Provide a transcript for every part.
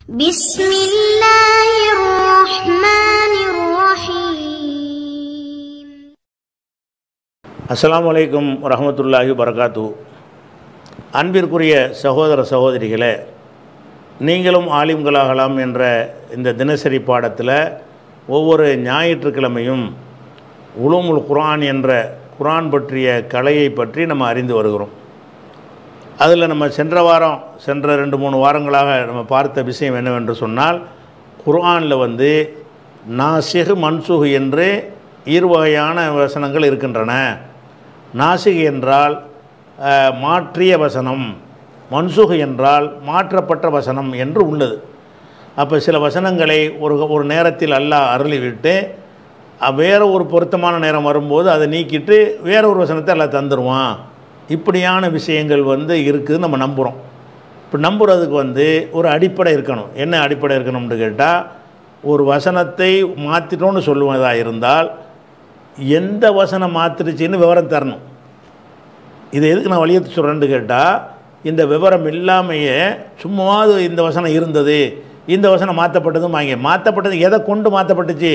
بسم الله الرحمن الرحيم அஸ்ஸலாமு அலைக்கும் வரஹமத்துல்லாஹி வரகாத்து அன்பிற்குரிய சகோதர சகோதரிகளே நீங்களும் ஆலிம்களாகலாம் என்ற இந்த தினசரி பாடத்தில் ஒவ்வொரு ஞாயிற்றுக்கிழமையும் உலூமுல் குர்ஆன் என்ற குர்ஆன் பற்றிய கலையை பற்றி நம்ம அறிந்து வருகிறோம் அதில் நம்ம சென்ற வாரம் சென்ற ரெண்டு மூணு வாரங்களாக நம்ம பார்த்த விஷயம் என்னவென்று சொன்னால் குர்ஆனில் வந்து நாசிகு மன்சுகு என்று இரு வகையான வசனங்கள் இருக்கின்றன நாசிகு என்றால் அஹ், மாற்றிய வசனம் மன்சுகு என்றால் மாற்றப்பட்ட வசனம் என்று உள்ளது அப்போ சில வசனங்களை ஒரு ஒரு நேரத்தில் அல்லாஹ் அருளிவிட்டு அஹ், வேற ஒரு பொருத்தமான நேரம் வரும்போது அதை நீக்கிட்டு வேற ஒரு வசனத்தை அல்லாஹ் தந்துடுவான் இப்படியான விஷயங்கள் வந்து இருக்குது நம்ம நம்புகிறோம் இப்போ நம்புறதுக்கு வந்து ஒரு அடிப்படை இருக்கணும் என்ன அடிப்படை இருக்கணும்னு கேட்டால் ஒரு வசனத்தை மாற்றிட்டோன்னு சொல்லுவதாக இருந்தால் எந்த வசனம் மாற்றிருச்சின்னு விவரம் தரணும் இது எதுக்கு நான் வலியுறுத்தி சொல்கிறேன்னு கேட்டால் இந்த விவரம் இல்லாமையே சும்மாவது இந்த வசனம் இருந்தது இந்த வசனம் மாற்றப்பட்டதும் வாங்க மாற்றப்பட்டது எதை கொண்டு மாற்றப்பட்டுச்சு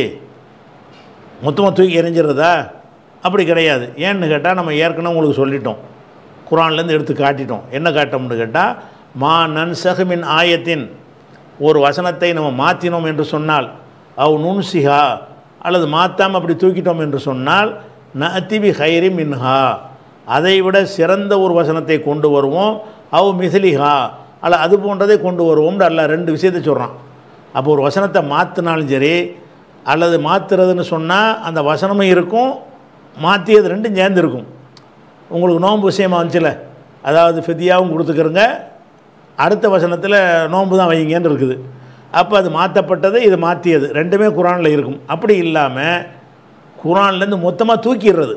மொத்தமாக தூக்கி எறிஞ்சிடுறதா அப்படி கிடையாது ஏன்னு கேட்டால் நம்ம ஏற்கனவே உங்களுக்கு சொல்லிட்டோம் குரான்லேருந்து எடுத்து காட்டிட்டோம் என்ன காட்டோம்னு கேட்டால் மா நன் சஹமின் ஆயத்தின் ஒரு வசனத்தை நம்ம மாற்றினோம் என்று சொன்னால் அவ் நுன்சிஹா அல்லது மாற்றாமல் அப்படி தூக்கிட்டோம் என்று சொன்னால் நத்திபி ஹைரி மின்ஹா அதை விட சிறந்த ஒரு வசனத்தை கொண்டு வருவோம் அவ் மிசிலிஹா அல்ல அது போன்றதை கொண்டு வருவோம்னு அல்ல ரெண்டு விஷயத்தை சொல்கிறான் அப்போ ஒரு வசனத்தை மாற்றினாலும் சரி அல்லது மாற்றுறதுன்னு சொன்னால் அந்த வசனமும் இருக்கும் மாற்றியது ரெண்டும் சேர்ந்து இருக்கும் உங்களுக்கு நோன்பு விஷயமா வந்துச்சுல அதாவது ஃபிதியாவும் கொடுத்துக்கிறங்க அடுத்த வசனத்தில் நோன்பு தான் வைங்கன்னு இருக்குது அப்போ அது மாற்றப்பட்டது இது மாற்றியது ரெண்டுமே குரானில் இருக்கும் அப்படி இல்லாமல் குரான்லேருந்து மொத்தமாக தூக்கிடுறது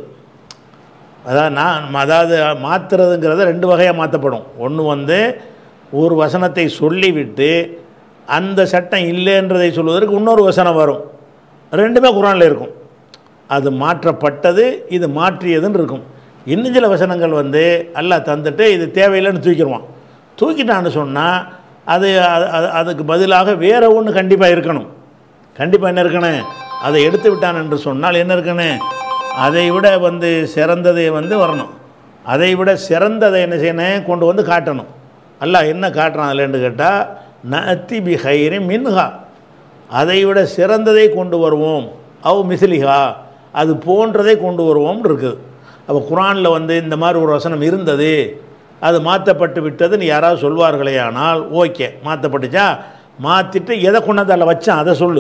அதாவது நான் அதாவது மாற்றுறதுங்கிறத ரெண்டு வகையாக மாற்றப்படும் ஒன்று வந்து ஒரு வசனத்தை சொல்லிவிட்டு அந்த சட்டம் இல்லைன்றதை சொல்வதற்கு இன்னொரு வசனம் வரும் ரெண்டுமே குரானில் இருக்கும் அது மாற்றப்பட்டது இது மாற்றியதுன்னு இருக்கும் இன்னும் சில வசனங்கள் வந்து அல்லாஹ் தந்துட்டு இது தேவையில்லைன்னு தூக்கிடுவான் தூக்கிட்டான்னு சொன்னால் அது அது- அது- அதுக்கு பதிலாக வேறு ஒன்று கண்டிப்பாக இருக்கணும் கண்டிப்பாக என்ன இருக்கணும் அதை எடுத்து விட்டான் என்று சொன்னால் என்ன இருக்கணும் அதை விட வந்து சிறந்ததை வந்து வரணும் அதை விட சிறந்ததை என்ன செய்யணும் கொண்டு வந்து காட்டணும் அல்லாஹ் என்ன காட்டுறான் அதுலன்னு கேட்டால் நத்தி பி ஹைரி மின்ஹா அதை விட சிறந்ததை கொண்டு வருவோம் அவ் மிசிலிஹா அது போன்றதை கொண்டு வருவோம் இருக்குது அப்போ குரானில் வந்து இந்த மாதிரி ஒரு வசனம் இருந்தது அது மாற்றப்பட்டு விட்டதுன்னு யாராவது சொல்வார்களே ஆனால் ஓகே மாற்றப்பட்டுச்சா மாற்றிட்டு எதை கொண்டாந்து அதில் வச்சான் அதை சொல்லு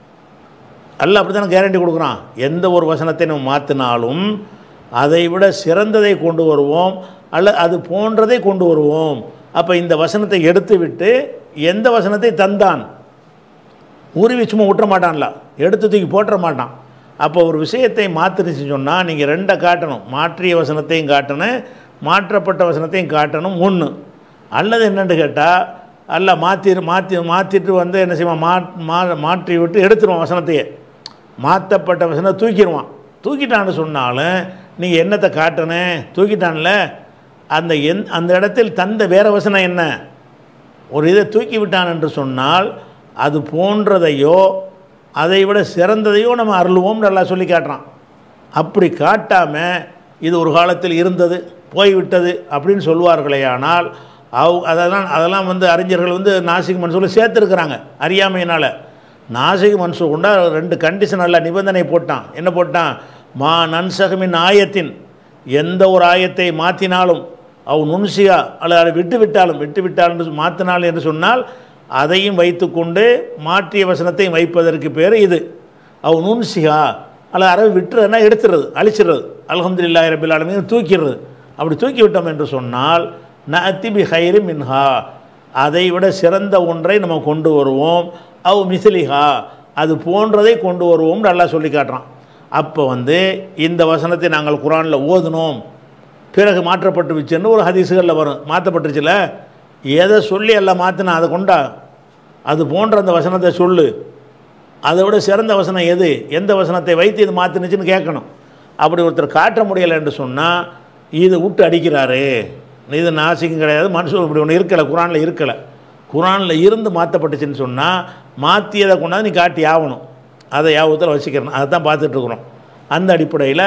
அல்ல அப்படி தானே கேரண்டி கொடுக்குறான் எந்த ஒரு வசனத்தை நம்ம மாற்றினாலும் அதை விட சிறந்ததை கொண்டு வருவோம் அல்ல அது போன்றதை கொண்டு வருவோம் அப்போ இந்த வசனத்தை எடுத்து விட்டு எந்த வசனத்தை தந்தான் உருவி சும்மா விட்டுற மாட்டான்ல எடுத்து தூக்கி போட்டுற மாட்டான் அப்போ ஒரு விஷயத்தை மாற்றிருச்சு சொன்னால் நீங்கள் ரெண்டை காட்டணும் மாற்றிய வசனத்தையும் காட்டணும் மாற்றப்பட்ட வசனத்தையும் காட்டணும் ஒன்று அல்லது என்னென்னு கேட்டால் அல்ல மாற்றி மாற்றி மாற்றிட்டு வந்து என்ன செய்வான் மா மா மாற்றி விட்டு எடுத்துருவான் வசனத்தையே மாற்றப்பட்ட வசனத்தை தூக்கிடுவான் தூக்கிட்டான்னு சொன்னாலும் நீங்கள் என்னத்தை காட்டணும் தூக்கிட்டான்ல அந்த எந் அந்த இடத்தில் தந்த வேற வசனம் என்ன ஒரு இதை தூக்கி விட்டான் என்று சொன்னால் அது போன்றதையோ அதை விட சிறந்ததையோ நம்ம அருளுவோம் நல்லா சொல்லி காட்டுறான் அப்படி காட்டாமல் இது ஒரு காலத்தில் இருந்தது போய்விட்டது அப்படின்னு சொல்வார்களே ஆனால் அவ் அதெல்லாம் அதெல்லாம் வந்து அறிஞர்கள் வந்து நாசிக் மன்சூரில் சேர்த்துருக்குறாங்க அறியாமையினால் நாசிக் மன்சூர் கொண்டா ரெண்டு கண்டிஷன் அல்ல நிபந்தனை போட்டான் என்ன போட்டான் மா நன்சகமின் ஆயத்தின் எந்த ஒரு ஆயத்தை மாற்றினாலும் அவ் நுண்சியா அல்லது அதை விட்டு விட்டாலும் விட்டு விட்டால் என்று மாற்றினாள் என்று சொன்னால் அதையும் வைத்துக்கொண்டு மாற்றிய வசனத்தையும் வைப்பதற்கு பேர் இது அவ் நுண்சிகா அல்லது அறவை விட்டுறதுனா எடுத்துறது அழிச்சிடுறது அல்ஹம்துலில்லாஹி ரபில் ஆலமீன் தூக்கிடுறது அப்படி தூக்கி விட்டோம் என்று சொன்னால் நத்தி பி ஹைரி மின்ஹா அதை விட சிறந்த ஒன்றை நம்ம கொண்டு வருவோம் அவ் மிசிலிஹா அது போன்றதை கொண்டு வருவோம் நல்லா சொல்லி காட்டுறான் அப்போ வந்து இந்த வசனத்தை நாங்கள் குரானில் ஓதுனோம் பிறகு மாற்றப்பட்டு விச்சுன்னு ஒரு ஹதீஸுகளில் வரும் மாற்றப்பட்டுச்சுல எதை சொல்லி எல்லாம் மாற்றினா அதை கொண்டா அது போன்ற அந்த வசனத்தை சொல்லு அதை விட சிறந்த வசனம் எது எந்த வசனத்தை வைத்து இது மாற்றினுச்சுன்னு கேட்கணும் அப்படி ஒருத்தர் காட்ட முடியலை என்று சொன்னால் இது விட்டு அடிக்கிறாரு இது நாசிக்கும் கிடையாது மனுஷன் இப்படி ஒன்று இருக்கலை குரானில் இருக்கலை குரானில் இருந்து மாற்றப்பட்டுச்சுன்னு சொன்னால் மாற்றியதை கொண்டாந்து நீ காட்டி ஆகணும் அதை யாபத்தில் வச்சுக்கிறணும் அதை தான் பார்த்துட்ருக்குறோம் அந்த அடிப்படையில்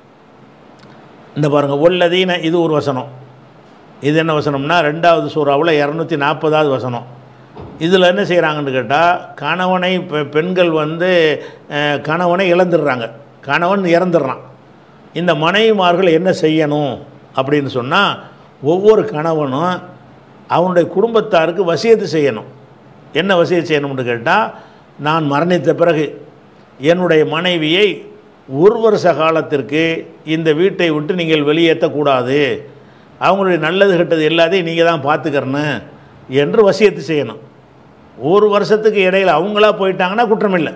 இந்த பாருங்கள் ஒல்லதீன இது ஒரு வசனம் இது என்ன வசனம்னா ரெண்டாவது சூறாவில் இரநூத்தி நாற்பதாவது வசனம் இதில் என்ன செய்கிறாங்கன்னு கேட்டால் கணவனை பெ- பெண்கள் வந்து அஹ், கணவனை இழந்துடுறாங்க கணவன் இறந்துடுறான் இந்த மனைவிமார்கள் என்ன செய்யணும் அப்படின்னு சொன்னால் ஒவ்வொரு கணவனும் அவனுடைய குடும்பத்தாருக்கு வசியத்து செய்யணும் என்ன வசியத்து செய்யணும்னு கேட்டால் நான் மரணித்த பிறகு என்னுடைய மனைவியை ஒரு வருஷ காலத்திற்கு இந்த வீட்டை விட்டு நீங்கள் வெளியேற்றக்கூடாது அவங்களுடைய நல்லது கெட்டது எல்லாத்தையும் நீங்கள் தான் பார்த்துக்கிறணும் என்று வசியத்து செய்யணும் ஒரு வருஷத்துக்கு இடையில் அவங்களா போயிட்டாங்கன்னா குற்றம் இல்லை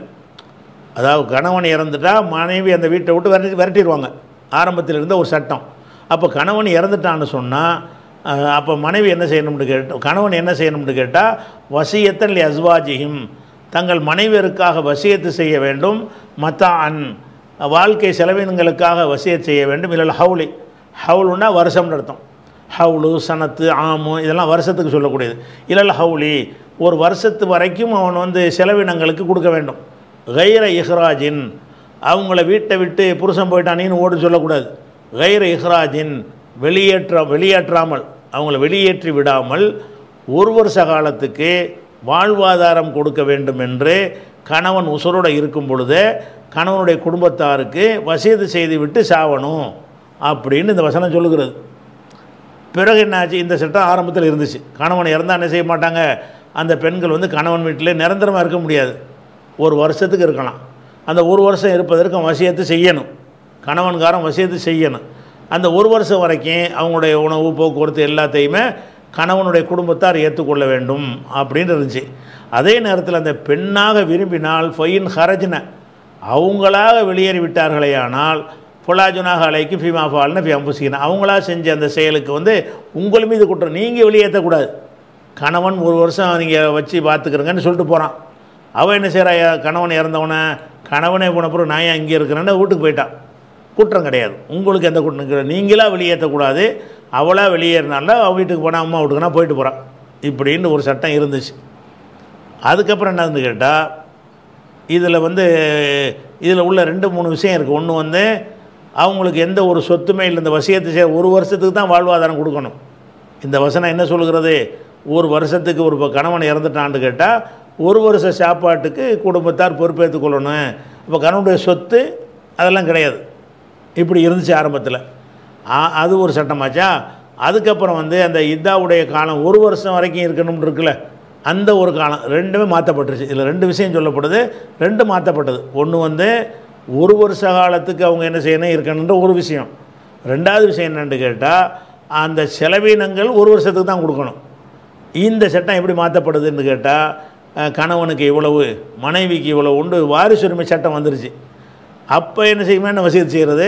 அதாவது கணவன் இறந்துட்டா மனைவி அந்த வீட்டை விட்டு விரட்டி விரட்டிடுவாங்க ஆரம்பத்தில் இருந்த ஒரு சட்டம் அப்போ கணவன் இறந்துட்டான்னு சொன்னால் அப்போ மனைவி என்ன செய்யணும்னு கேட்ட கணவன் என்ன செய்யணும்னு கேட்டால் வசியத்தல் அஸ்வாஜியும் தங்கள் மனைவியருக்காக வசியத்து செய்ய வேண்டும் மத்தா அன் வாழ்க்கை செலவினங்களுக்காக வசியத் செய்ய வேண்டும் இல்லை ஹவுலி ஹவுலுன்னா வருஷம்னு அர்த்தம் ஹவுலு சனத்து ஆமு இதெல்லாம் வருஷத்துக்கு சொல்லக்கூடியது இல்லைல்ல ஹவுலி ஒரு வருஷத்து வரைக்கும் அவன் வந்து செலவினங்களுக்கு கொடுக்க வேண்டும் கைர இஹ்ராஜின் அவங்கள வீட்டை விட்டு புருஷன் போயிட்டானேன்னு ஓடு சொல்லக்கூடாது கைர இஹ்ராஜின் வெளியேற்ற வெளியேற்றாமல் அவங்கள வெளியேற்றி விடாமல் ஒரு வருஷ காலத்துக்கு வாழ்வாதாரம் கொடுக்க வேண்டும் என்று கணவன் உசுரோடு இருக்கும் பொழுது கணவனுடைய குடும்பத்தாருக்கு வசீது செய்து விட்டு சாவணும் அப்படின்னு இந்த வசனம் சொல்லுகிறது பிறகு என்னாச்சு இந்த சட்டம் ஆரம்பத்தில் இருந்துச்சு கணவன் இறந்தால் என்ன செய்ய மாட்டாங்க அந்த பெண்கள் வந்து கணவன் வீட்டில் நிரந்தரமாக இருக்க முடியாது ஒரு வருஷத்துக்கு இருக்கலாம் அந்த ஒரு வருஷம் இருப்பதற்கு அவன் வசியத்து செய்யணும் கணவன்காரன் வசியத்து செய்யணும் அந்த ஒரு வருஷம் வரைக்கும் அவங்களுடைய உணவு போக்குவரத்து எல்லாத்தையுமே கணவனுடைய குடும்பத்தார் ஏற்றுக்கொள்ள வேண்டும் அப்படின்னு இருந்துச்சு அதே நேரத்தில் அந்த பெண்ணாக விரும்பினால் ஃபைன் ஹரஜ்ன அவங்களாக வெளியேறி விட்டார்களேயானால் பொலாஜுனாக அலைக்கு ஃபீமா ஃபால்னு ஃபி அம்புசின அவங்களா செஞ்ச அந்த செயலுக்கு வந்து உங்கள் மீது குற்றம் நீங்கள் வெளியேற்றக்கூடாது கணவன் ஒரு வருஷம் நீங்கள் வச்சு பார்த்துக்கிறங்கன்னு சொல்லிட்டு போகிறான் அவன் என்ன செய்கிறா கணவன் இறந்தவன கணவனே போன பிறகு நான் ஏன் இங்கே இருக்கிறேன்னு வீட்டுக்கு போயிட்டான் குற்றம் கிடையாது உங்களுக்கு எந்த குற்றம் கிடையாது நீங்களா வெளியேற்றக்கூடாது அவளா வெளியேறினால அவள் வீட்டுக்கு போனால் அம்மா வீட்டுக்குனா போயிட்டு போகிறான் இப்படின்னு ஒரு சட்டம் இருந்துச்சு அதுக்கப்புறம் என்னன்னு கேட்டால் இதில் வந்து இதில் உள்ள ரெண்டு மூணு விஷயம் இருக்குது ஒன்று வந்து அவங்களுக்கு எந்த ஒரு சொத்துமே இல்லை இந்த வசியத்தை செய்ய ஒரு வருஷத்துக்கு தான் வாழ்வாதாரம் கொடுக்கணும் இந்த வசனம் என்ன சொல்கிறது ஒரு வருஷத்துக்கு ஒரு இப்ப கணவன் இறந்துட்டான்னு கேட்டால் ஒரு வருஷ சாப்பாட்டுக்கு குடும்பத்தார் பொறுப்பேற்றுக் கொள்ளணும் இப்போ கணவனுடைய சொத்து அதெல்லாம் கிடையாது இப்படி இருந்துச்சு ஆரம்பத்தில் ஆ- அது ஒரு சட்டமாச்சா அதுக்கப்புறம் வந்து அந்த இதாவுடைய காலம் ஒரு வருஷம் வரைக்கும் இருக்கணும்னு இருக்குல்ல அந்த ஒரு காலம் ரெண்டுமே மாற்றப்பட்டுருச்சு இதில் ரெண்டு விஷயம் சொல்லப்படுது ரெண்டு மாற்றப்பட்டது ஒன்று வந்து ஒரு வருஷ காலத்துக்கு அவங்க என்ன செய்யணும் இருக்கணுன்ற ஒரு விஷயம் ரெண்டாவது விஷயம் என்னன்னு கேட்டால் அந்த செலவினங்கள் ஒரு வருஷத்துக்கு தான் கொடுக்கணும் இந்த சட்டம் எப்படி மாற்றப்படுதுன்னு கேட்டால் கணவனுக்கு இவ்வளவு மனைவிக்கு இவ்வளவு உண்டு வாரிசுரிமை சட்டம் வந்துருச்சு அப்போ என்ன செய்யுமே என்ன வசதி செய்கிறது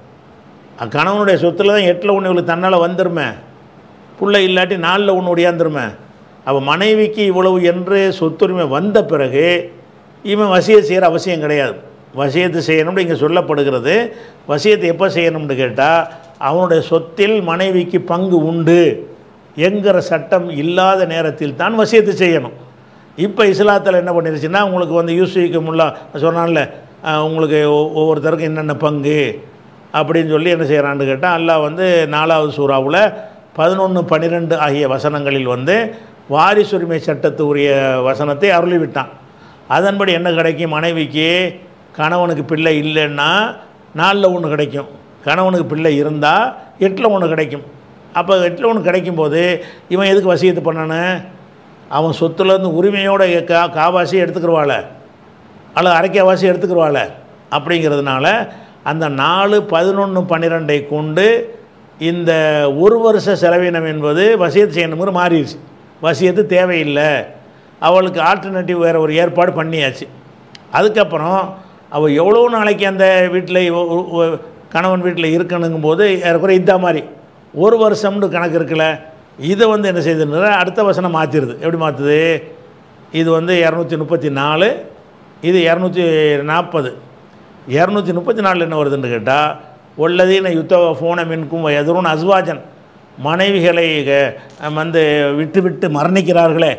அஹ் கணவனுடைய சொத்துல தான் எட்டில் ஒன்று இவளுக்கு தன்னால் வந்துருமே புள்ள இல்லாட்டி நாலில் ஒன்று ஒடியாந்துருமே அவள் மனைவிக்கு இவ்வளவு என்று சொத்துரிமை வந்த பிறகு இவன் வசியத்தை செய்கிற அவசியம் கிடையாது வசியத்தை செய்யணும்னு இங்கே சொல்லப்படுகிறது வசியத்தை எப்போ செய்யணும்னு கேட்டால் அவனுடைய சொத்தில் மனைவிக்கு பங்கு உண்டு என்கிற சட்டம் இல்லாத நேரத்தில் தான் வசியத்தை செய்யணும் இப்போ இஸ்லாத்தில் என்ன பண்ணிருச்சுன்னா உங்களுக்கு வந்து யூசிக்கு முல்லா சொன்னான்ல அஹ், உங்களுக்கு ஒ- ஒவ்வொருத்தருக்கும் என்னென்ன பங்கு அப்படின்னு சொல்லி என்ன செய்கிறான்னு கேட்டால் அல்லாஹ் வந்து நாலாவது சூறாவில் பதினொன்று பன்னிரெண்டு ஆகிய வசனங்களில் வந்து வாரிசுரிமை சட்டத்து உரிய வசனத்தை அருளி விட்டான் அதன்படி என்ன கிடைக்கும் மனைவிக்கு கணவனுக்கு பிள்ளை இல்லைன்னா நாலில் ஒன்று கிடைக்கும் கணவனுக்கு பிள்ளை இருந்தால் எட்டில் ஒன்று கிடைக்கும் அப்போ எட்டில் ஒன்று கிடைக்கும்போது இவன் எதுக்கு வசியத்து பண்ணணும் அவன் சொத்துலேருந்து உரிமையோட கா காவாசி எடுத்துக்கிடுவாள அல்லது அரைக்காவாசி எடுத்துக்கிடுவாள அப்படிங்கிறதுனால அந்த நாலு பதினொன்று பன்னிரெண்டை கொண்டு இந்த ஒரு வருஷ செலவினம் என்பது வசியத்து செய்யணுங்கிற மாறிடுச்சு வசியத்து தேவையில்லை அவளுக்கு ஆல்டர்னேட்டிவ் வேறு ஒரு ஏற்பாடு பண்ணியாச்சு அதுக்கப்புறம் அவள் எவ்வளோ நாளைக்கு அந்த வீட்டில் கணவன் வீட்டில் இருக்கணுங்கும் போது ஏறக்குறைய இதா மாதிரி ஒரு வருஷம்னு கணக்கு இருக்குல்ல இதை வந்து என்ன செய்யுதுன்னா அடுத்த வசனம் மாற்றிடுது எப்படி மாற்றுது இது வந்து இரநூத்தி முப்பத்தி நாலு இது இரநூத்தி நாற்பது இரநூத்தி முப்பத்தி நாலில் என்ன வருதுன்னு கேட்டால் உள்ளதீன யுத்த ஃபோன மின்கும் எதிரும் அஸ்வாஜன் மனைவிகளை க- வந்து விட்டு விட்டு மரணிக்கிறார்களே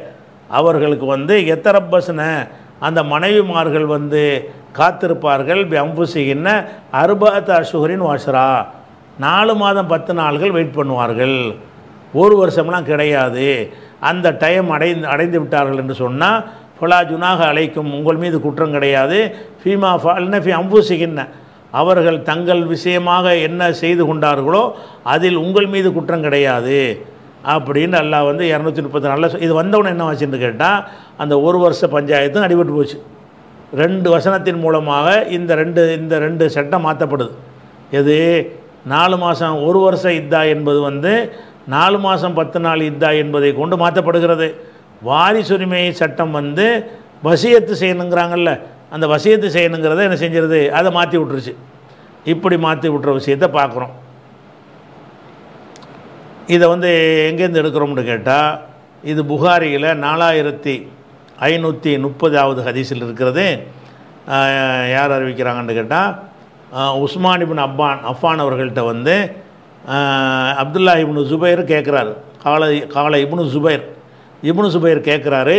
அவர்களுக்கு வந்து எத்தரப்பசன அந்த மனைவிமார்கள் வந்து காத்திருப்பார்கள் அம்புசிகின்ன அருபாத் அசுகரின் வாசரா நாலு மாதம் பத்து நாள்கள் வெயிட் பண்ணுவார்கள் ஒரு வருஷம்லாம் கிடையாது அந்த டைம் அடைந்து அடைந்து விட்டார்கள் என்று சொன்னால் ஃபலா ஜுனாக அழைக்கும் உங்கள் மீது குற்றம் கிடையாது ஃபீமா ஃபால்ன ஃபி அம்புசிகின்ன அவர்கள் தங்கள் விஷயமாக என்ன செய்து கொண்டார்களோ அதில் உங்கள் மீது குற்றம் கிடையாது அப்படின்னு அல்லாஹ் வந்து இரநூத்தி முப்பத்தி நாலில் இது வந்தவொடனே என்ன ஆச்சுன்னு கேட்டால் அந்த ஒரு வருஷ பஞ்சாயத்தும் அடிபட்டு போச்சு ரெண்டு வசனத்தின் மூலமாக இந்த ரெண்டு இந்த ரெண்டு சட்டம் மாற்றப்படுது எது நாலு மாதம் ஒரு வருஷம் இத்தா என்பது வந்து நாலு மாதம் பத்து நாள் இத்தா என்பதை கொண்டு மாற்றப்படுகிறது வாரிசுரிமை சட்டம் வந்து வசியத்து செய்யணுங்கிறாங்கல்ல அந்த வசியத்து செய்யணுங்கிறத என்ன செஞ்சிருது அதை மாற்றி விட்டுருச்சு இப்படி மாற்றி விட்டுற விஷயத்தை பார்க்குறோம் இதை வந்து எங்கேருந்து எடுக்கிறோம்னு கேட்டால் இது புகாரியில் நாலாயிரத்தி ஐநூற்றி முப்பதாவது ஹதீஸில் இருக்கிறது ஆஹ், யார் அறிவிக்கிறாங்கன்னு கேட்டால் உஸ்மான் இப்னு அப்பான் அஃபான் அவர்கள்ட்ட வந்து ஆஹ், அப்துல்லா இப்னு ஜுபைர் கேட்குறாரு கால கால இப்னு ஜுபைர் இப்னு ஜுபைர் கேட்குறாரு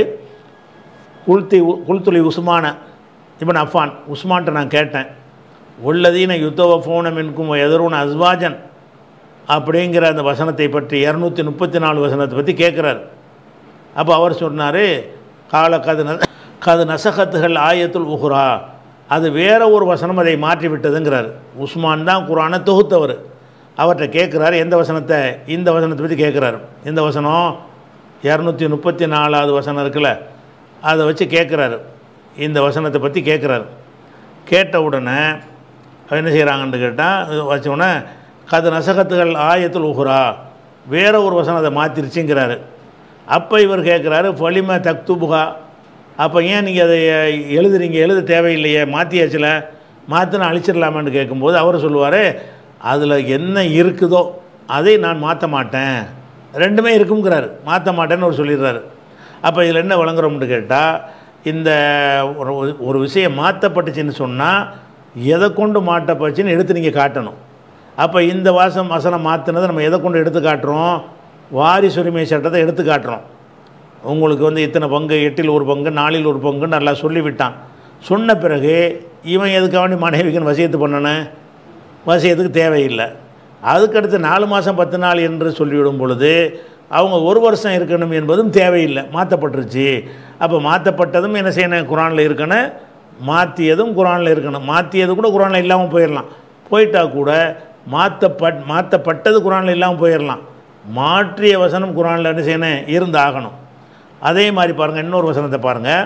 குல்தி குல்துலி உஸ்மான இப்னு அஃபான் உஸ்மான்ட்ட நான் கேட்டேன் உள்ளதீன யுத்தவ ஃபோனம் என்கும் எதிர்வன அஸ்வாஜன் அப்படிங்கிற அந்த வசனத்தை பற்றி இரநூத்தி முப்பத்தி நாலு வசனத்தை பற்றி கேட்குறாரு அப்போ அவர் சொன்னார் கால கது ந கது நசகத்துகள் ஆயத்துல் உஹ்ரா அது வேற ஒரு வசனம் அதை மாற்றி விட்டதுங்கிறார் உஸ்மான் தான் குரானை தொகுத்தவர் அவர்கிட்ட கேட்குறாரு எந்த வசனத்தை இந்த வசனத்தை பற்றி கேட்குறாரு இந்த வசனம் இரநூத்தி முப்பத்தி நாலாவது வசனம் இருக்குல்ல அதை வச்சு கேட்குறாரு இந்த வசனத்தை பற்றி கேட்குறாரு கேட்ட உடனே அவ என்ன செய்கிறாங்கன்னு கேட்டால் வச்ச உடனே கது நசகத்துகள் ஆயத்துல் உஹ்ரா வேற ஒரு வசனம் அதை மாற்றிருச்சுங்கிறாரு அப்போ இவர் கேட்குறாரு ஃபலிம தக்துபுகா அப்போ ஏன் நீங்கள் அதை எழுதுறீங்க எழுத தேவையில்லையே மாற்றியாச்சுல மாற்றினா அழிச்சிடலாமான்னு கேட்கும்போது அவர் சொல்லுவார் அதில் என்ன இருக்குதோ அதை நான் மாற்ற மாட்டேன் ரெண்டுமே இருக்குங்கிறாரு மாற்ற மாட்டேன்னு அவர் சொல்லிடுறாரு அப்போ இதில் என்ன வழங்குறோம்னு கேட்டால் இந்த ஒரு ஒரு விஷயம் மாற்றப்பட்டுச்சுன்னு சொன்னால் எதை கொண்டு மாட்டப்பட்டுச்சுன்னு எடுத்து நீங்கள் காட்டணும் அப்போ இந்த வாசம் வசனம் மாற்றினதை நம்ம எதை கொண்டு எடுத்து காட்டுறோம் வாரிசுரிமை சட்டத்தை எடுத்து காட்டுறோம் உங்களுக்கு வந்து இத்தனை பங்கு எட்டில் ஒரு பங்கு நாலில் ஒரு பங்கு நல்லா சொல்லிவிட்டான் சொன்ன பிறகு இவன் எதுக்காக மனைவிக்குன்னு வசியத்து பண்ணணும் வசியத்துக்கு தேவையில்லை அதுக்கடுத்து நாலு மாதம் பத்து நாள் என்று சொல்லிவிடும் பொழுது அவங்க ஒரு வருஷம் இருக்கணும் என்பதும் தேவையில்லை மாற்றப்பட்டுருச்சு அப்போ மாற்றப்பட்டதும் என்ன செய்யணும் குரானில் இருக்கணும் மாற்றியதும் குரானில் இருக்கணும் மாற்றியது கூட குரானில் இல்லாமல் போயிடலாம் போயிட்டா கூட மாற்றப்பட் மாற்றப்பட்டது குரானில் இல்லாமல் போயிடலாம் மாற்றிய வசனம் குரானில் என்ன செய்யணும் இருந்து ஆகணும் அதே மாதிரி பாருங்கள் இன்னொரு வசனத்தை பாருங்கள்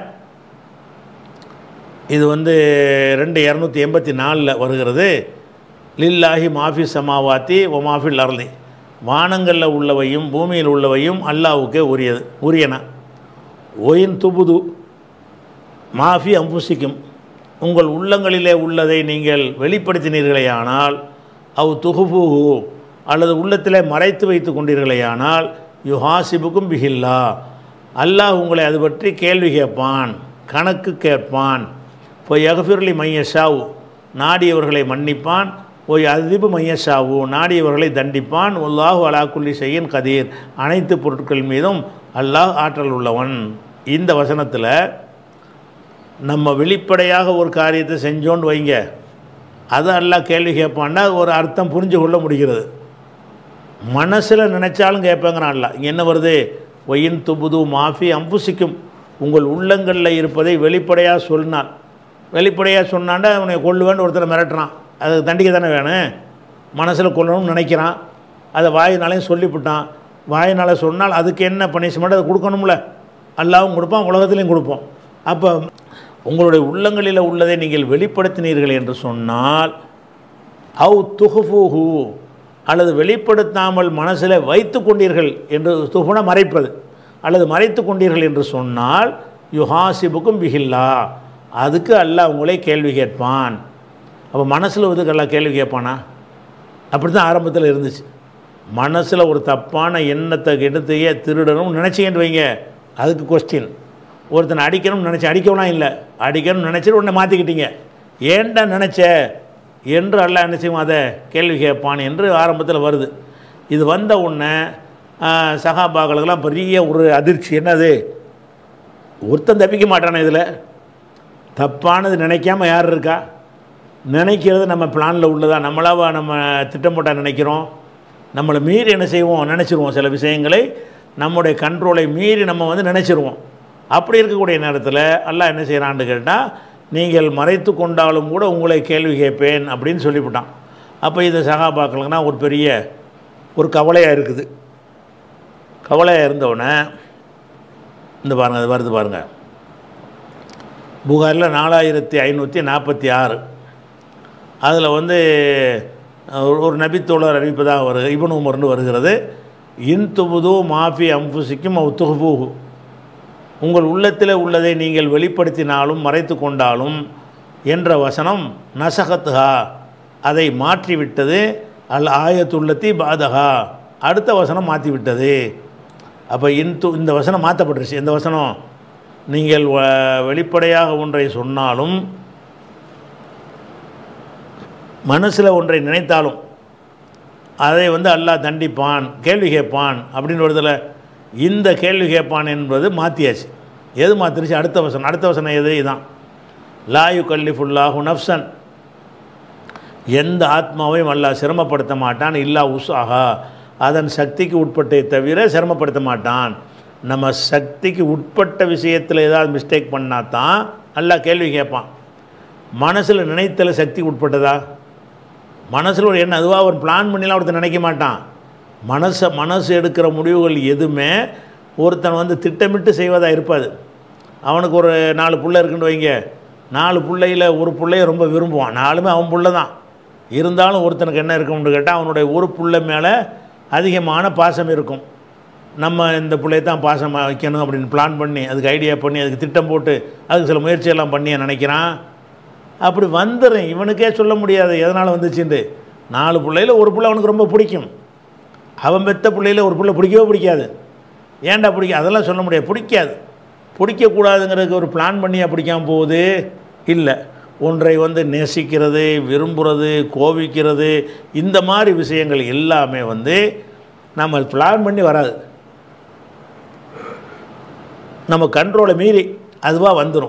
இது வந்து ரெண்டு இரநூத்தி எண்பத்தி நாலில் வருகிறது லில்லாஹி மாஃபி சமாவாத்தி ஒ மாஃபில் அர்லி வானங்களில் உள்ளவையும் பூமியில் உள்ளவையும் அல்லாவுக்கே உரியது உரியன ஒயின் துபுது மாஃபி அம்புசிக்கும் உங்கள் உள்ளங்களிலே உள்ளதை நீங்கள் வெளிப்படுத்தினீர்களேயானால் அவ் துகுபுகு அல்லது உள்ளத்திலே மறைத்து வைத்து கொண்டீர்களேயானால் யுஹாசிபுக்கும் பிஹில்லா அல்லாஹ் உங்களை அது பற்றி கேள்வி கேட்பான் கணக்கு கேட்பான் போய் யகஃபிர்லி மையஷாவு நாடியவர்களை மன்னிப்பான் ஓய் அதிபு மையஷாவு நாடியவர்களை தண்டிப்பான் உல்லாஹு அலாக்குல்லி செய்யின் கதீர் அனைத்து பொருட்கள் மீதும் அல்லாஹ் ஆற்றல் உள்ளவன் இந்த வசனத்தில் நம்ம வெளிப்படையாக ஒரு காரியத்தை செஞ்சோன்னு வைங்க அது அல்லாஹ் கேள்வி கேட்பான்னா ஒரு அர்த்தம் புரிஞ்சு கொள்ள முடிகிறது மனசில் நினைச்சாலும் கேட்பாங்கிறான் அல்ல இங்கே என்ன வருது ஒயின் துபுது மாஃபி அம்புசிக்கும் உங்கள் உள்ளங்களில் இருப்பதை வெளிப்படையாக சொன்னான் வெளிப்படையாக சொன்னாண்டா அவனை கொல்லுவேன்னு ஒருத்தரை மிரட்டுறான் அதுக்கு தண்டிக்க தானே வேணும் மனசில் கொல்லணும்னு நினைக்கிறான் அதை வாயினாலையும் சொல்லிவிட்டான் வாயினால் சொன்னால் அதுக்கு என்ன பனிஷ்மெண்ட் அதை கொடுக்கணும்ல அல்லாவும் கொடுப்பான் உலகத்துலேயும் கொடுப்போம் அப்போ உங்களுடைய உள்ளங்களில் உள்ளதை நீங்கள் வெளிப்படுத்தினீர்கள் என்று சொன்னால் அவு துகுஃபூஹு அல்லது வெளிப்படுத்தாமல் மனசில் வைத்து கொண்டீர்கள் என்று துகுன மறைப்பது அல்லது மறைத்து கொண்டீர்கள் என்று சொன்னால் யுஹாசிபுக்கும் பிஹில்லா அதுக்கு அல்லாஹ் உங்களை கேள்வி கேட்பான் அப்போ மனசில் இதுக்கு எல்லாம் கேள்வி கேட்பானா அப்படி தான் ஆரம்பத்தில் இருந்துச்சு மனசில் ஒரு தப்பான எண்ணத்தை எடுத்தையே திருடணும்னு நினச்சிங்கன்னு வைங்க அதுக்கு கொஸ்டின் ஒருத்தனை அடிக்கணும்னு நினச்சி அடிக்கலாம் இல்லை அடிக்கணும்னு நினச்சிட்டு உடனே மாற்றிக்கிட்டீங்க ஏன்டா நினச்ச என்று அல்ல என்ன செய்வோம் அதை கேள்வி கேட்பான் என்று ஆரம்பத்தில் வருது இது வந்த உடனே சகாபாக்களுக்கெல்லாம் பெரிய ஒரு அதிர்ச்சி என்னது ஒருத்தன் தப்பிக்க மாட்டானே இதில் தப்பானது நினைக்காம யார் இருக்கா நினைக்கிறது நம்ம பிளானில் உள்ளதா நம்மளாவா நம்ம திட்டம் போட்டால் நினைக்கிறோம் நம்மளை மீறி என்ன செய்வோம் நினச்சிருவோம் சில விஷயங்களை நம்முடைய கண்ட்ரோலை மீறி நம்ம வந்து நினச்சிருவோம் அப்படி இருக்கக்கூடிய நேரத்தில் அல்லாஹ் என்ன செய்கிறான்னு கேட்டால் நீங்கள் மறைத்து கொண்டாலும் கூட உங்களை கேள்வி கேட்பேன் அப்படின்னு சொல்லிவிட்டான் அப்போ இது சகாபாக்களுக்குனா ஒரு பெரிய ஒரு கவலையாக இருக்குது கவலையாக இருந்தவுடனே இந்த பாருங்கள் அது வருது பாருங்கள் புகாரில் நாலாயிரத்தி ஐநூற்றி நாற்பத்தி ஆறு அதில் வந்து ஒரு- ஒரு நபித்தோழர் அறிவிப்பதாக வருது இபன் உமர்னு வருகிறது இன் துபுது மாஃபி அம்புசிக்கும் அவ் துகுபூஹு உங்கள் உள்ளத்தில் உள்ளதை நீங்கள் வெளிப்படுத்தினாலும் மறைத்து கொண்டாலும் என்ற வசனம் நசகத்துஹா அதை மாற்றிவிட்டது அல் ஆயத்துள்ளத்தி பாதகா அடுத்த வசனம் மாற்றிவிட்டது அப்போ இன்து இந்த வசனம் மாற்றப்பட்டுருச்சு எந்த வசனம் நீங்கள் வ- வெளிப்படையாக ஒன்றை சொன்னாலும் மனசில் ஒன்றை நினைத்தாலும் அதை வந்து அல்லாஹ் தண்டிப்பான் கேள்வி கேட்பான் அப்படின்னு வருதுல இந்த கேள்வி கேட்பான் என்பது மாற்றியாச்சு எது மாற்றிருச்சு அடுத்த வசனம் அடுத்த வசனம் எது இதான் லாயு கல்லிஃபுல்லாஹு நஃப்சன் எந்த ஆத்மாவையும் அல்லாஹ் சிரமப்படுத்த மாட்டான் இல்லா உஸ்ஆஹா அதன் சக்திக்கு உட்பட்டே தவிர சிரமப்படுத்த மாட்டான் நம்ம சக்திக்கு உட்பட்ட விஷயத்தில் ஏதாவது மிஸ்டேக் பண்ணால் தான் அல்லாஹ் கேள்வி கேட்பான் மனசில் நினைத்தல சக்தி உட்பட்டதா மனசில் ஒரு எண்ணம் அதுவாக ஒரு பிளான் பண்ணிலாம் ஒருத்தன் நினைக்க மாட்டான் மனசை மனசு எடுக்கிற முடிவுகள் எதுவுமே ஒருத்தன் வந்து திட்டமிட்டு செய்வதாக இருப்பாது அவனுக்கு ஒரு நாலு புள்ள இருக்குன்னு வைங்க நாலு பிள்ளையில் ஒரு பிள்ளைய ரொம்ப விரும்புவான் நாலுமே அவன் புள்ள தான் இருந்தாலும் ஒருத்தனுக்கு என்ன இருக்கும்னு கேட்டால் அவனுடைய ஒரு புள்ள மேலே அதிகமான பாசம் இருக்கும் நம்ம இந்த பிள்ளைய தான் பாசம் வைக்கணும் அப்படின்னு பிளான் பண்ணி அதுக்கு ஐடியா பண்ணி அதுக்கு திட்டம் போட்டு அதுக்கு சில முயற்சியெல்லாம் பண்ணி நினைக்கிறான் அப்படி வந்துடும் இவனுக்கே சொல்ல முடியாது எதனால் வந்துச்சுண்டு நாலு பிள்ளையில் ஒரு பிள்ளை அவனுக்கு ரொம்ப பிடிக்கும் அவன் பெத்த பிள்ளையில் ஒரு பிள்ளை பிடிக்கவே பிடிக்காது ஏன்டா பிடிக்க அதெல்லாம் சொல்ல முடியாது பிடிக்காது பிடிக்கக்கூடாதுங்கிறதுக்கு ஒரு பிளான் பண்ணியா பிடிக்காம போகுது இல்லை ஒன்றை வந்து நேசிக்கிறது விரும்புகிறது கோபிக்கிறது இந்த மாதிரி விஷயங்கள் எல்லாமே வந்து நம்ம பிளான் பண்ணி வராது நம்ம கண்ட்ரோலை மீறி அதுவாக வந்துடும்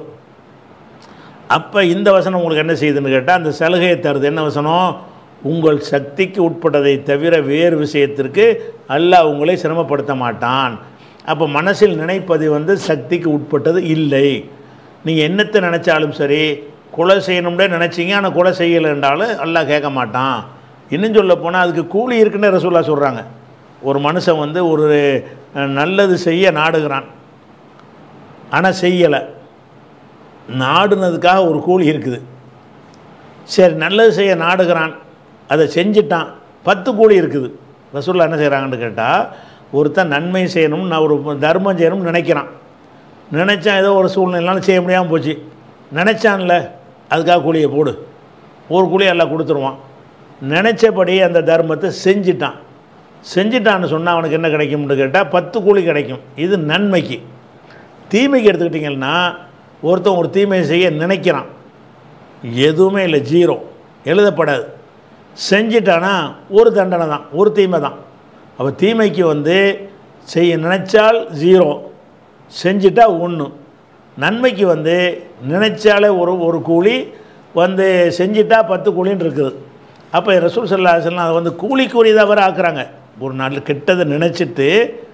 அப்போ இந்த வசனம் உங்களுக்கு என்ன செய்யுதுன்னு கேட்டால் அந்த சலுகையை தருது என்ன வசனம் உங்கள் சக்திக்கு உட்பட்டதை தவிர வேறு விஷயத்திற்கு அல்லாஹ் உங்களை சிரமப்படுத்த மாட்டான் அப்போ மனசில் நினைப்பது வந்து சக்திக்கு உட்பட்டது இல்லை நீங்கள் என்னத்தை நினச்சாலும் சரி கொலை செய்யணும்னே நினச்சிங்க ஆனால் கொலை செய்யலைன்றாலும் அல்லாஹ் கேட்க மாட்டான் இன்னும் சொல்ல போனால் அதுக்கு கூலி இருக்குன்னு ரசூல்லா சொல்கிறாங்க ஒரு மனுஷன் வந்து ஒரு அஹ், நல்லது செய்ய நாடுகிறான் ஆனால் செய்யலை நாடுனதுக்காக ஒரு கூலி இருக்குது சரி நல்லது செய்ய நாடுகிறான் அதை செஞ்சிட்டான் பத்து கூலி இருக்குது ரசூல்லா என்ன செய்கிறாங்கன்னு கேட்டால் ஒருத்தன் நன்மை செய்யணும் நான் ஒரு தர்மம் செய்யணும்னு நினைக்கிறான் நினச்சான் ஏதோ ஒரு சூழ்நிலைனாலும் செய்ய முடியாமல் போச்சு நினச்சான்ல அதுக்காக கூலியை போடு ஒரு கூலியை எல்லாம் கொடுத்துருவான் நினச்சபடி அந்த தர்மத்தை செஞ்சிட்டான் செஞ்சிட்டான்னு சொன்னால் அவனுக்கு என்ன கிடைக்கும்னு கேட்டால் பத்து கூலி கிடைக்கும் இது நன்மைக்கு தீமைக்கு எடுத்துக்கிட்டிங்கன்னா ஒருத்தன் ஒரு தீமையை செய்ய நினைக்கிறான் எதுவுமே இல்லை ஜீரோ எழுதப்படாது செஞ்சிட்டானா ஒரு தண்டனை தான் ஒரு தீமை தான் அப்போ தீமைக்கு வந்து செய்ய நினைச்சால் ஜீரோ செஞ்சிட்டா ஒன்று நன்மைக்கு வந்து நினைச்சாலே ஒரு ஒரு கூலி வந்து செஞ்சிட்டா பத்து கூலின்னு இருக்குது அப்போ ரசூல் சல்லா செல்லாம் அதை வந்து கூலிக்குரியதாக வர ஆக்குறாங்க ஒரு நாள் கெட்டதை நினச்சிட்டு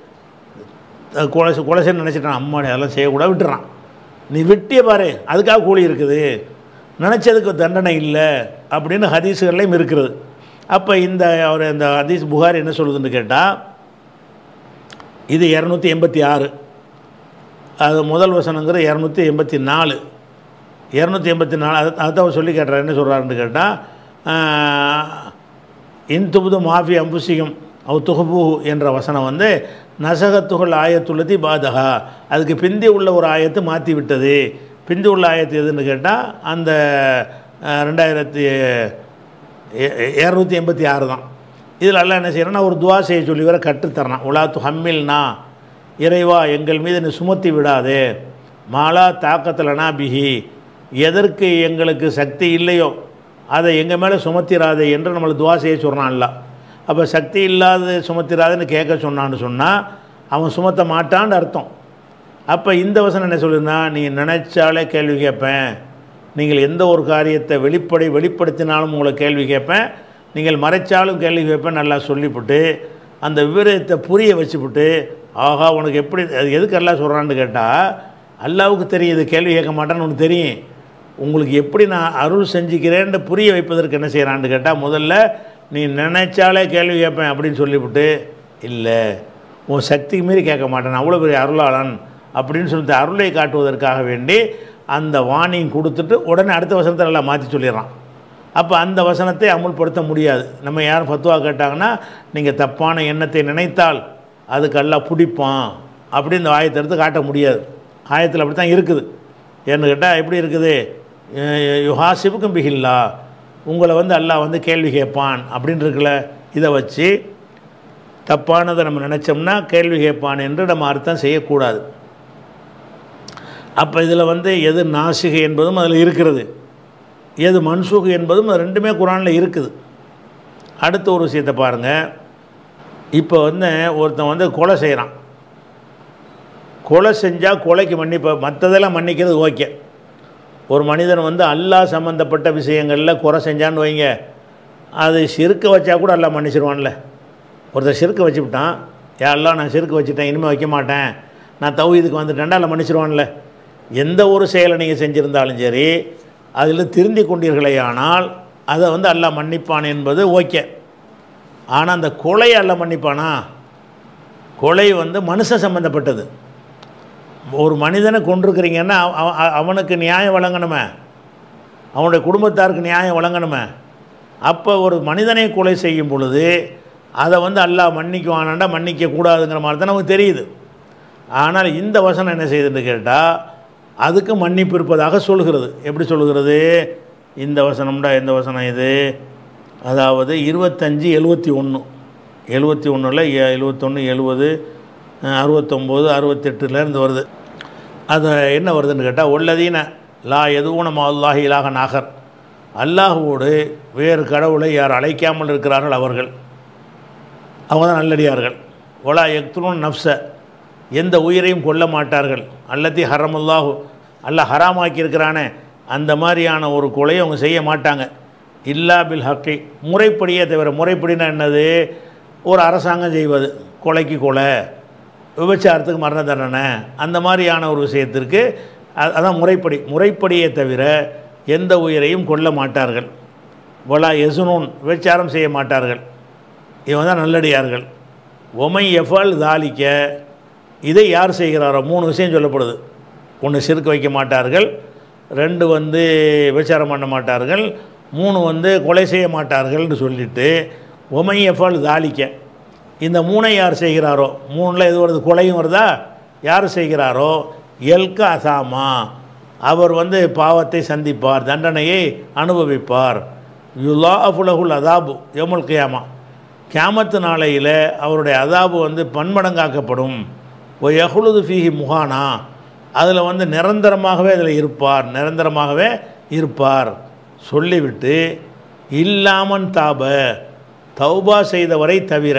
அஹ் கொலை செ- கொலை செய்ய நினச்சிட்டான் அம்மாடி அதெல்லாம் செய்யக்கூடாது விட்டுறான் நீ விட்டிய பாரு அதுக்காக கூலி இருக்குது நினச்சதுக்கு தண்டனை இல்லை அப்படின்னு ஹதீஸுகள்லையும் இருக்கிறது அப்போ இந்த அவர் இந்த ஹதீஸ் புகார் என்ன சொல்லுதுன்னு கேட்டால் இது இரநூத்தி எண்பத்தி ஆறு அது முதல் வசனங்கிற இரநூத்தி எண்பத்தி நாலு இரநூத்தி எண்பத்தி நாலு அதை அதான் அவர் சொல்லி கேட்டார் என்ன சொல்கிறாருன்னு கேட்டால் இன்துபுது மாஃபி அம்புசிகம் அவ் துகுபு என்ற வசனம் வந்து நசகத்துகள் ஆயத்துள்ளதி பாதகா அதுக்கு பிந்தி உள்ள ஒரு ஆயத்து மாற்றி விட்டது பிந்தி உள்ள ஆயத்து எதுன்னு கேட்டால் அந்த அஹ், ரெண்டாயிரத்தி இரநூத்தி எண்பத்தி ஆறு தான் இதில் எல்லாம் என்ன செய்யறேன்னா ஒரு துவா செய்ய சொல்லி வர கற்றுத்தரணும் உலாத்து ஹம்மில்னா இறைவா எங்கள் மீது நீ சுமத்தி விடாதே மாலா தாக்கத்திலனா பிஹி எதற்கு எங்களுக்கு சக்தி இல்லையோ அதை எங்கள் மேலே சுமத்திராதே என்று நம்மளை துவா செய்ய சொல்கிறான்ல அப்போ சக்தி இல்லாத சுமத்திராதுன்னு கேட்க சொன்னான்னு சொன்னால் அவன் சுமத்த மாட்டான்னு அர்த்தம் அப்போ இந்த வசனம் என்ன சொல்லுதுன்னா நீ நினைச்சாலே கேள்வி கேட்பேன் நீங்கள் எந்த ஒரு காரியத்தை வெளிப்படை வெளிப்படுத்தினாலும் உங்களை கேள்வி கேட்பேன் நீங்கள் மறைச்சாலும் கேள்வி கேட்பேன் நல்லா சொல்லிவிட்டு அந்த விவரத்தை புரிய வச்சுவிட்டு ஆஹா உனக்கு எப்படி அது எதுக்கு எல்லாம் சொல்கிறான்னு கேட்டால் அல்லாவுக்கு தெரியுது கேள்வி கேட்க மாட்டேன்னு உனக்கு தெரியும் உங்களுக்கு எப்படி நான் அருள் செஞ்சுக்கிறேன்னு புரிய வைப்பதற்கு என்ன செய்கிறான்னு கேட்டால் முதல்ல நீ நினைச்சாலே கேள்வி கேட்பேன் அப்படின்னு சொல்லிவிட்டு இல்லை உன் சக்திக்கு மீறி கேட்க மாட்டேன் அவ்வளோ பெரிய அருளாளன் அப்படின்னு சொல்லிட்டு அருளை காட்டுவதற்காக வேண்டி அந்த வாணியும் கொடுத்துட்டு உடனே அடுத்த வசனத்தை எல்லாம் மாற்றி சொல்லிடுறான் அப்போ அந்த வசனத்தை அமுல்படுத்த முடியாது நம்ம யாரும் ஃபத்துவா கேட்டாங்கன்னா நீங்கள் தப்பான எண்ணத்தை நினைத்தால் அதுக்கு எல்லாம் பிடிப்பான் அப்படின்னு இந்த ஆயத்தை எடுத்து காட்ட முடியாது ஆயத்தில் அப்படி தான் இருக்குது ஏன்னு கேட்டால் எப்படி இருக்குது யுஹாசிபுக்கும் பிகில்லா உங்களை வந்து அல்லாஹ் வந்து கேள்வி கேட்பான் அப்படின்னு இருக்குல்ல இதை வச்சு தப்பானதை நம்ம நினச்சோம்னா கேள்வி கேட்பான் என்று நம்ம அர்த்தம் செய்யக்கூடாது அப்போ இதில் வந்து எது நாசிகை என்பதும் அதில் இருக்கிறது எது மன்சூகு என்பதும் அது ரெண்டுமே குரானில் இருக்குது அடுத்த ஒரு விஷயத்தை பாருங்கள் இப்போ வந்து ஒருத்தன் வந்து கொலை செய்கிறான் கொலை செஞ்சால் கொலைக்கு மன்னிப்ப மற்றதெல்லாம் மன்னிக்கிறது ஓகே ஒரு மனிதன் வந்து அல்லாஹ் சம்மந்தப்பட்ட விஷயங்களில் குறை செஞ்சான்னு வைங்க அது சிறுக்க வச்சா கூட எல்லாம் மன்னிச்சிருவான்ல ஒருத்தர் சிறுக்க வச்சுவிட்டான் யாரெல்லாம் நான் சிறுக்க வச்சுட்டேன் இனிமேல் வைக்க மாட்டேன் நான் தௌஹீதுக்கு வந்துட்டேன்டா இல்லை மன்னிச்சிருவான்ல எந்த ஒரு செயலை நீங்கள் செஞ்சுருந்தாலும் சரி அதில் திருந்தி கொண்டீர்களே ஆனால் அதை வந்து அல்லாஹ் மன்னிப்பான் என்பது ஓகே ஆனால் அந்த கொலையை அல்லாஹ் மன்னிப்பானா கொலை வந்து மனுஷன் சம்மந்தப்பட்டது ஒரு மனிதனை கொண்டிருக்கிறீங்கன்னா அவ- அவ- அவனுக்கு நியாயம் வழங்கணுமே அவனுடைய குடும்பத்தாருக்கு நியாயம் வழங்கணுமே அப்போ ஒரு மனிதனை கொலை செய்யும் பொழுது அதை வந்து அல்லாஹ் மன்னிக்குவானாண்டா மன்னிக்க கூடாதுங்கிற மாதிரி தான் நமக்கு தெரியுது ஆனால் இந்த வசனம் என்ன செய்யுதுன்னு கேட்டால் அதுக்கு மன்னிப்பு இருப்பதாக சொல்கிறது எப்படி சொல்கிறது இந்த வசனம்டா எந்த வசனம் இது அதாவது இருபத்தஞ்சி எழுபத்தி ஒன்று எழுபத்தி ஒன்றில் எழுபத்தொன்று எழுபது அறுபத்தொம்போது அறுபத்தெட்டுலேருந்து வருது அது என்ன வருதுன்னு கேட்டால் உள்ளதீன லா எதுவும் நம்ம அல்லாஹி இலாக நாகர் அல்லாஹுவோடு வேறு கடவுளை யார் அழைக்காமல் இருக்கிறார்கள் அவர்கள் அவங்க தான் நல்லடியார்கள் ஒலா எக்துனுன் நப்ச எந்த உயிரையும் கொல்ல மாட்டார்கள் அல்லத்தி ஹரமுல்லாஹு அல்லாஹ் ஹராமாக்கி இருக்கிறானே அந்த மாதிரியான ஒரு கொலையை அவங்க செய்ய மாட்டாங்க இல்லா பில் ஹக்கி முறைப்படியே தவிர முறைப்படினா என்னது ஒரு அரசாங்கம் செய்வது கொலைக்கு கொலை விபச்சாரத்துக்கு மரண தண்டனை அந்த மாதிரியான ஒரு விஷயத்திற்கு அ- அதான் முறைப்படி முறைப்படியே தவிர எந்த உயிரையும் கொல்ல மாட்டார்கள் வலா எசுனூன் விபச்சாரம் செய்ய மாட்டார்கள் இவன் தான் நல்லடியார்கள் ஒமை எஃபால் தாலிக்க இதை யார் செய்கிறாரோ மூணு விஷயம் சொல்லப்படுது ஒன்று சிறுக்க வைக்க மாட்டார்கள் ரெண்டு வந்து விபச்சாரம் பண்ண மாட்டார்கள் மூணு வந்து கொலை செய்ய மாட்டார்கள்னு சொல்லிட்டு ஒமை எஃபால் தாலிக்க இந்த மூணை யார் செய்கிறாரோ மூணில் எது வருது கொலையும் வருதா யார் செய்கிறாரோ எல்கா அசாமா அவர் வந்து பாவத்தை சந்திப்பார் தண்டனையை அனுபவிப்பார் யுலா அஃபுலகுல் அதாபு யமுல் கியாமா கியாமத்து நாளையில் அவருடைய அதாபு வந்து பன்மடங்காக்கப்படும் ஒ யஹுலுது ஃபீஹி முகானா அதில் வந்து நிரந்தரமாகவே அதில் இருப்பார் நிரந்தரமாகவே இருப்பார் சொல்லிவிட்டு இல்லாமன் தாப தௌபா செய்தவரை தவிர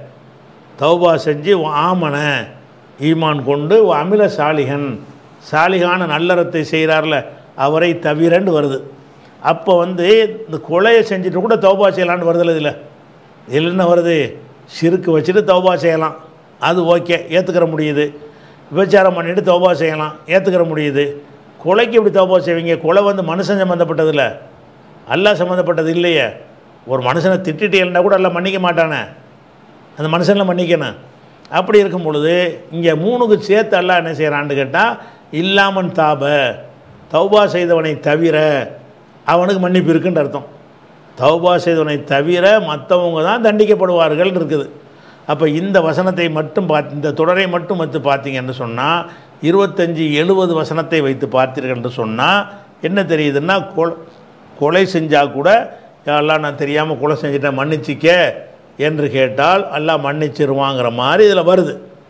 தௌபா செஞ்சு ஆமன ஈமான் கொண்டு அமில சாலிகன் சாலிகான நல்லறத்தை செய்கிறார்ல அவரை தவிரன்னு வருது அப்போ வந்து இந்த கொலையை செஞ்சுட்டு கூட தௌபா செய்யலான்னு வருதில்ல இதில் இதில் என்ன வருது சிறுக்கு வச்சுட்டு தௌபா செய்யலாம் அது ஓகே ஏற்றுக்கிற முடியுது விபச்சாரம் பண்ணிட்டு தௌபா செய்யலாம் ஏற்றுக்கிற முடியுது கொலைக்கு எப்படி தௌபா செய்வீங்க கொலை வந்து மனுஷன் சம்மந்தப்பட்டது இல்லை அல்லாஹ் சம்மந்தப்பட்டது இல்லையே ஒரு மனுஷனை திட்டிட்டேன்னா கூட எல்லாம் மன்னிக்க மாட்டானே அந்த மனுஷனில் மன்னிக்கணும் அப்படி இருக்கும் பொழுது இங்கே மூணுக்கு சேர்த்து அல்லாஹ் என்ன செய்கிறான்னு கேட்டால் இல்லாமன் தாப தௌபா செய்தவனை தவிர அவனுக்கு மன்னிப்பு இருக்குன்ற அர்த்தம் தௌபா செய்தவனை தவிர மற்றவங்க தான் தண்டிக்கப்படுவார்கள் இருக்குது அப்போ இந்த வசனத்தை மட்டும் பார்த்து இந்த தொடரை மட்டும் வைத்து பார்த்தீங்கன்னு சொன்னால் இருபத்தஞ்சி எழுபது வசனத்தை வைத்து பார்த்தீர்கள் என்று சொன்னால் என்ன தெரியுதுன்னா கொலை கொலை செஞ்சால் கூட எல்லாம் நான் தெரியாமல் கொலை செஞ்சிட்டேன் மன்னிச்சிக்க என்று கேட்டால் எல்லாம் மன்னிச்சிருவாங்கிற மாதிரி இதில் வருது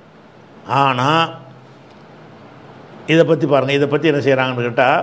ஆனால் இதை பற்றி பாருங்கள் இதை பற்றி என்ன செய்கிறாங்கன்னு கேட்டால்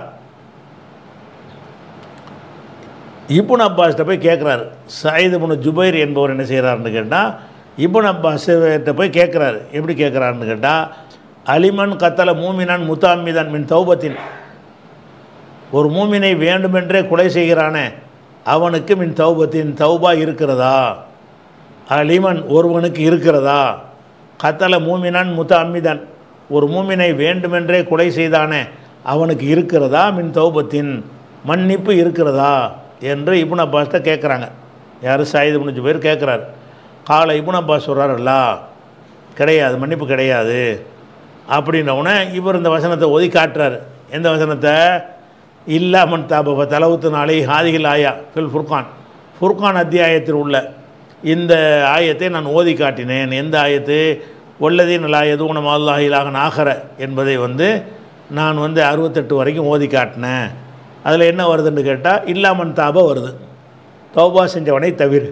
இபுன் அப்பாஸ்கிட்ட போய் கேட்குறாரு சயீது முனு ஜுபைர் என்பவர் என்ன செய்கிறாருன்னு கேட்டால் இபுன் அப்பாஸ்கிட்ட போய் கேட்குறாரு எப்படி கேட்குறாருன்னு கேட்டால் அலிமன் கத்தல மூமினான் முத்தாமிதான் மின் தௌபத்தின் ஒரு மூமினை வேண்டுமென்றே கொலை செய்கிறானே அவனுக்கு மின் தௌபத்தின் தௌபா இருக்கிறதா அலிமன் ஒருவனுக்கு இருக்கிறதா கத்தல மூமினான் முத்த அம்மிதான் ஒரு மூமினை வேண்டுமென்றே கொலை செய்தானே அவனுக்கு இருக்கிறதா மின் தௌபத்தின் மன்னிப்பு இருக்கிறதா என்று இபுன் அப்பாஸ்ட்ட கேட்குறாங்க யார் சாயிது முடிஞ்ச பேர் கேட்குறாரு காலை இபுன் அப்பாஸ் சொல்கிறாருல்ல கிடையாது மன்னிப்பு கிடையாது அப்படின்னவுடனே இவர் இந்த வசனத்தை ஒதி காட்டுறாரு எந்த வசனத்தை இல்லாமன் தாபவ தலவுத்து நாளை ஹாதிகள் ஆயா ஃபில் ஃபுர்கான் ஃபுர்கான் அத்தியாயத்தில் உள்ள இந்த ஆயத்தை நான் ஓதி காட்டினேன் எந்த ஆயத்து ஒல்லதே நல்லா எதுவும் நம்ம அல்லாஹிலாக நாகர என்பதை வந்து நான் வந்து அறுபத்தெட்டு வரைக்கும் ஓதி காட்டினேன் அதில் என்ன வருதுன்னு கேட்டால் இல்லாமன் தாப வருது தௌபா செஞ்சவனை தவிர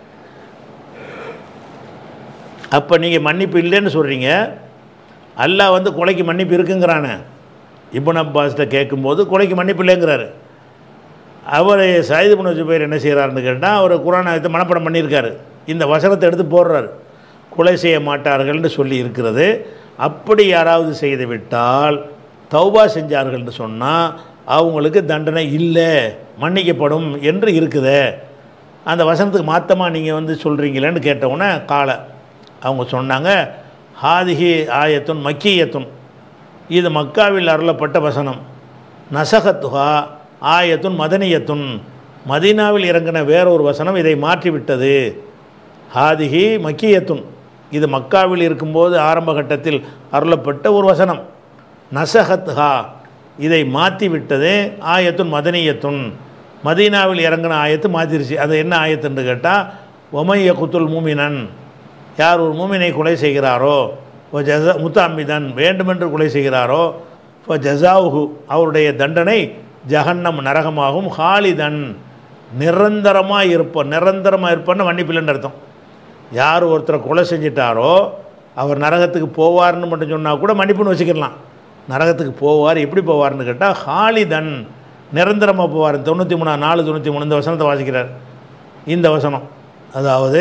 அப்போ நீங்கள் மன்னிப்பு இல்லைன்னு சொல்கிறீங்க அல்லாஹ் வந்து கொலைக்கு மன்னிப்பு இருக்குங்கிறானே இபுன் அப்பாஸ்கிட்ட கேட்கும்போது கொலைக்கு மன்னிப்பு இல்லைங்கிறாரு அவர் சயிது புன ஜுபைர் என்ன செய்கிறாருன்னு கேட்டால் அவர் குரான் ஆயத்தை மனப்படம் பண்ணியிருக்காரு இந்த வசனத்தை எடுத்து போடுறாரு கொலை செய்ய மாட்டார்கள்னு சொல்லி இருக்கிறது அப்படி யாராவது செய்து விட்டால் தௌபா செஞ்சார்கள்னு சொன்னால் அவங்களுக்கு தண்டனை இல்லை மன்னிக்கப்படும் என்று இருக்குதே அந்த வசனத்துக்கு மாற்றமாக நீங்கள் வந்து சொல்கிறீங்களேன்னு கேட்டவுடனே காலை அவங்க சொன்னாங்க ஹாதிஹி ஆயத்துன் மக்கியத்துன் இது மக்காவில் அருளப்பட்ட வசனம் நசகத்துஹா ஆயத்துன் மதனியத்துன் மதீனாவில் இறங்கின வேறொரு வசனம் இதை மாற்றிவிட்டது ஹாதிஹி மக்கியத்துன் இது மக்காவில் இருக்கும்போது ஆரம்ப கட்டத்தில் அருளப்பட்ட ஒரு வசனம் நசகத்ஹா இதை மாற்றி விட்டது ஆயத்துன் மதனியத்துன் மதீனாவில் இறங்கின ஆயத்து மாற்றிருச்சு அது என்ன ஆயத்துன்னு கேட்டால் ஒமைய குத்துல் மூமினன் யார் ஒரு மூமினை கொலை செய்கிறாரோ இப்போ ஜசா முத்தாமிதன் வேண்டுமென்று கொலை செய்கிறாரோ இப்போ ஜசாவுகு அவருடைய தண்டனை ஜஹன்னம் நரகமாகும் ஹாலிதன் நிரந்தரமாக இருப்போம் நிரந்தரமாக இருப்பான்னு மன்னிப்பில்லைன்னு அர்த்தம் யார் ஒருத்தரை கொலை செஞ்சிட்டாரோ அவர் நரகத்துக்கு போவார்னு மட்டும் சொன்னால் கூட மன்னிப்புன்னு வச்சுக்கலாம் நரகத்துக்கு போவார் எப்படி போவார்னு கேட்டால் ஹாலிதன் நிரந்தரமாக போவார் தொண்ணூற்றி மூணா நாலு தொண்ணூற்றி மூணு இந்த வசனத்தை வாசிக்கிறார் இந்த வசனம் அதாவது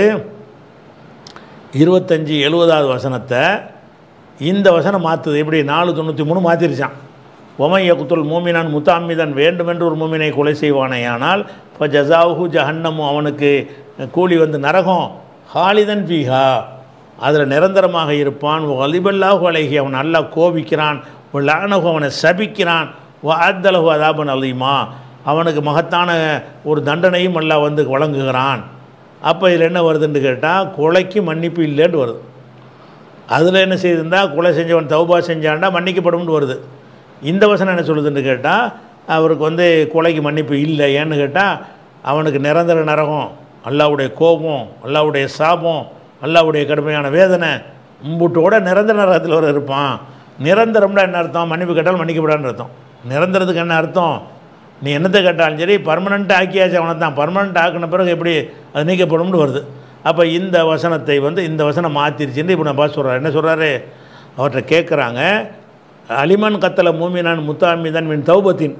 இருபத்தஞ்சி எழுபதாவது வசனத்தை இந்த வசனம் மாற்றுது எப்படி நாலு தொண்ணூற்றி மூணு மாற்றிருச்சான் ஒமைய குத்துல் மூமினான் முத்தாமிதன் வேண்டுமென்று ஒரு மூமினை கொலை செய்வானேயானால் இப்போ ஜசாவுஹு ஜஹன்னமும் அவனுக்கு கூலி வந்து நரகம் ஹாலிதன் பீஹா அதில் நிரந்தரமாக இருப்பான் அலிபல்லாஹு அழகி அவன் நல்லா கோபிக்கிறான் லானகு அவனை சபிக்கிறான் அத்தலகு அதாபன் அலிமா அவனுக்கு மகத்தான ஒரு தண்டனையும் அல்லா வந்து வழங்குகிறான் அப்போ இதில் என்ன வருதுன்னு கேட்டால் கொலைக்கு மன்னிப்பு இல்லைன்னு வருது அதில் என்ன செய்திருந்தா கொலை செஞ்சவன் தௌபா செஞ்சான்டா மன்னிக்கப்படும்னு வருது இந்த வசனம் என்ன சொல்லுதுன்னு கேட்டால் அவருக்கு வந்து கொலைக்கு மன்னிப்பு இல்லை ஏன்னு கேட்டால் அவனுக்கு நிரந்தர நரகம் அல்லாவுடைய கோபம் அல்லாவுடைய சாபம் அல்லாவுடைய கடுமையான வேதனை மும்புட்டோட நிரந்தர நரகத்தில் வர இருப்பான் நிரந்தரம்னா என்ன அர்த்தம் மன்னிப்பு கேட்டாலும் மன்னிக்கப்படான்னு அர்த்தம் நிரந்தரத்துக்கு என்ன அர்த்தம் நீ என்னத்தை கேட்டாலும் சரி பர்மனெண்ட்டாக ஆக்கியாச்சு அவனை தான் பர்மனெண்ட் ஆக்கின பிறகு எப்படி அது நீக்கப்படும்னு வருது அப்போ இந்த வசனத்தை வந்து இந்த வசனம் மாற்றிருச்சுன்னு இப்போ நான் பார்த்து சொல்கிறார் என்ன சொல்கிறாரு அவர்கிட்ட கேட்குறாங்க அலிமன் கத்தல மூமினான் முத்தாமிதன் மின் தௌபத்தின்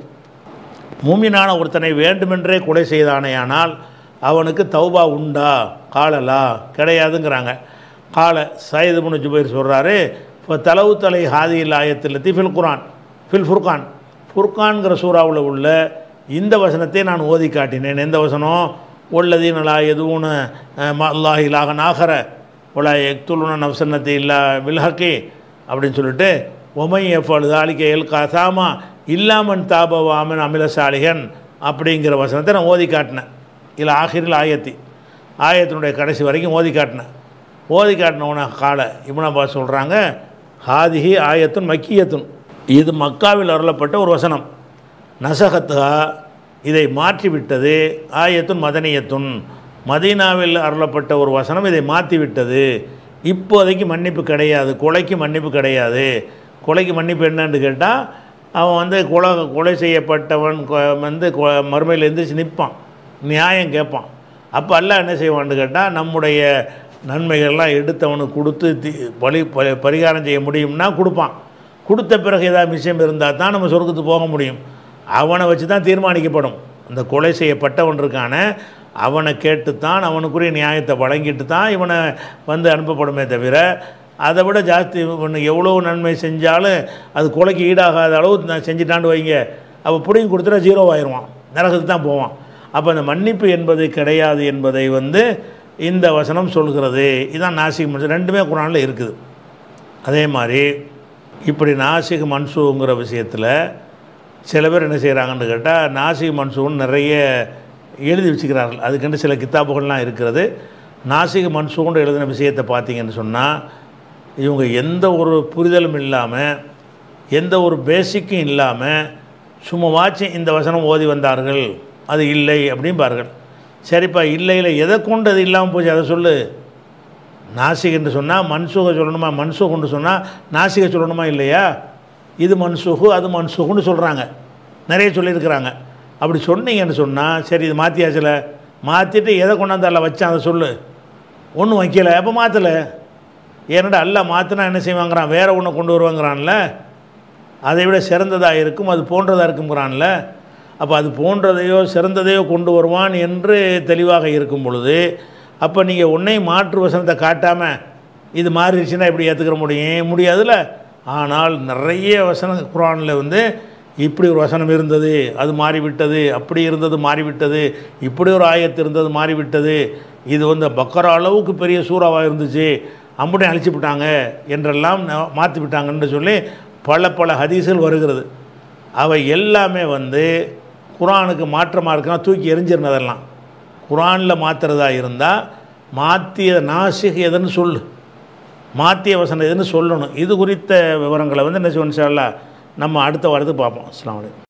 மூமினான ஒருத்தனை வேண்டுமென்றே கொலை செய்தானேயானால் அவனுக்கு தௌபா உண்டா காலலா கிடையாதுங்கிறாங்க கால சயது முனு ஜுபைர் சொல்கிறாரு இப்போ தலவு தலை ஹாதியில் ஆயத்தில் ஃபில் குரான் ஃபில் ஃபுர்கான் ஃபுர்கான்கிற சூறாவில் உள்ள இந்த வசனத்தை நான் ஓதி காட்டினேன் எந்த வசனம் உள்ளதி நலா எதுவும் அல்லாஹிலாக நாகர உலா எக்துலுன நவசன்னத்தை இல்லா வில்ஹக்கி அப்படின்னு சொல்லிட்டு ஒமை எஃபல் தாலிக்க எல் கசாமா இல்லாமன் தாபவாமன் அமில சாலிகன் அப்படிங்கிற வசனத்தை நான் ஓதி காட்டினேன் இல்லை ஆகிரில் ஆயத்தி ஆயத்தினுடைய கடைசி வரைக்கும் ஓதி காட்டினேன் ஓதி காட்டினவன கால இப்னபா சொல்கிறாங்க ஹாதிஹி ஆயத்துன் மக்கியத்துன் இது மக்காவில் அருளப்பட்ட ஒரு வசனம் நசகத்துஹா இதை மாற்றிவிட்டது ஆயத்துன் மதனியத்துன் மதீனாவில் அருளப்பட்ட ஒரு வசனம் இதை மாற்றிவிட்டது இப்போதைக்கு மன்னிப்பு கிடையாது கொலைக்கு மன்னிப்பு கிடையாது கொலைக்கு மன்னிப்பு என்னன்னு கேட்டால் அவன் வந்து கொலை கொலை செய்யப்பட்டவன் கொ- வந்து கொ- மறுமையில் எந்திரிச்சு நிற்பான் நியாயம் கேட்பான் அப்போ எல்லாம் என்ன செய்வான்னு கேட்டால் நம்முடைய நன்மைகள்லாம் எடுத்து அவனுக்கு கொடுத்து தி- பலி ப- பரிகாரம் செய்ய முடியும்னா கொடுப்பான் கொடுத்த பிறகு ஏதாவது விஷயம் இருந்தால் தான் நம்ம சொர்க்கத்துக்கு போக முடியும் அவனை வச்சு தான் தீர்மானிக்கப்படும் அந்த கொலை செய்யப்பட்டவன் இருக்கான அவனை கேட்டுத்தான் அவனுக்குரிய நியாயத்தை வழங்கிட்டு தான் இவனை வந்து அனுப்பப்படுமே தவிர அதை விட ஜாஸ்தி பண்ணு எவ்வளோ நன்மை செஞ்சாலும் அது கொலைக்கு ஈடாகாத அளவு நான் செஞ்சுட்டான்னு வைங்க அப்போ பிடிங்கி கொடுத்துட்டா ஜீரோ ஆயிடுவான் நரகத்துக்கு தான் போவான் அப்போ அந்த மன்னிப்பு என்பது கிடையாது என்பதை வந்து இந்த வசனம் சொல்கிறது இதான் நாசிக் மன்சூர் ரெண்டுமே குரானில் இருக்குது அதே மாதிரி இப்படி நாசிக் மன்சூங்கிற விஷயத்தில் சில பேர் என்ன செய்கிறாங்கன்னு கேட்டால் நாசிக் மன்சூன் நிறைய எழுதி வச்சுக்கிறார்கள் அதுக்கென்று சில கித்தாப்புகள்லாம் இருக்கிறது நாசிக் மன்சூன் எழுதின விஷயத்தை பார்த்தீங்கன்னு சொன்னால் இவங்க எந்த ஒரு புரிதலும் இல்லாமல் எந்த ஒரு பேசிக்கும் இல்லாமல் சும்மா வாட்சி இந்த வசனம் ஓதி வந்தார்கள் அது இல்லை அப்படிம்பார்கள் சரிப்பா இல்லையில் எதை கொண்டு அது இல்லாமல் போச்சு அதை சொல்லு நாசிக் என்று சொன்னால் மன்சூக சொல்லணுமா மன்சூகுன்னு சொன்னால் நாசிக சொல்லணுமா இல்லையா இது மன்சூகு அது மன்சூகுன்னு சொல்கிறாங்க நிறைய சொல்லியிருக்கிறாங்க அப்படி சொன்னீங்கன்னு சொன்னால் சரி இது மாற்றியாச்சுல மாற்றிட்டு எதை கொண்டாந்து அல்ல வச்சான் அதை சொல்லு ஒன்றும் வைக்கல அப்போ மாற்றலை ஏன்னடா அல்ல மாற்றினா என்ன செய்வாங்கிறான் வேறு ஒன்று கொண்டு வருவாங்கிறான்ல அதை விட சிறந்ததாக இருக்கும் அது போன்றதாக இருக்குங்கிறான்ல அப்போ அது போன்றதையோ சிறந்ததையோ கொண்டு வருவான் என்று தெளிவாக இருக்கும் பொழுது அப்போ நீங்கள் உன்னை மாற்று வசனத்தை காட்டாமல் இது மாறிடுச்சுன்னா எப்படி ஏற்றுக்கிற முடியும் முடியாதுல்ல ஆனால் நிறைய வசன குரானில் வந்து இப்படி ஒரு வசனம் இருந்தது அது மாறிவிட்டது அப்படி இருந்தது மாறிவிட்டது இப்படி ஒரு ஆயத்து இருந்தது மாறிவிட்டது இது வந்து பக்கரா அளவுக்கு பெரிய சூறாவாக இருந்துச்சு அம்புடையும் அழிச்சு விட்டாங்க என்றெல்லாம் மாற்றி விட்டாங்கன்னு சொல்லி பல பல ஹதீஸ்கள் வருகிறது அவை எல்லாமே வந்து குரானுக்கு மாற்றமாக இருக்குன்னா தூக்கி எரிஞ்சிருந்ததெல்லாம் குரானில் மாற்றுறதா இருந்தால் மாற்றிய நாசிக் எதுன்னு சொல்லு மாற்றிய வசனம் எதுன்னு சொல்லணும் இது குறித்த விவரங்களை வந்து என்ன சொல்லணும் நம்ம அடுத்த வாரத்துக்கு பார்ப்போம் அஸ்லாம் வலைக்கம்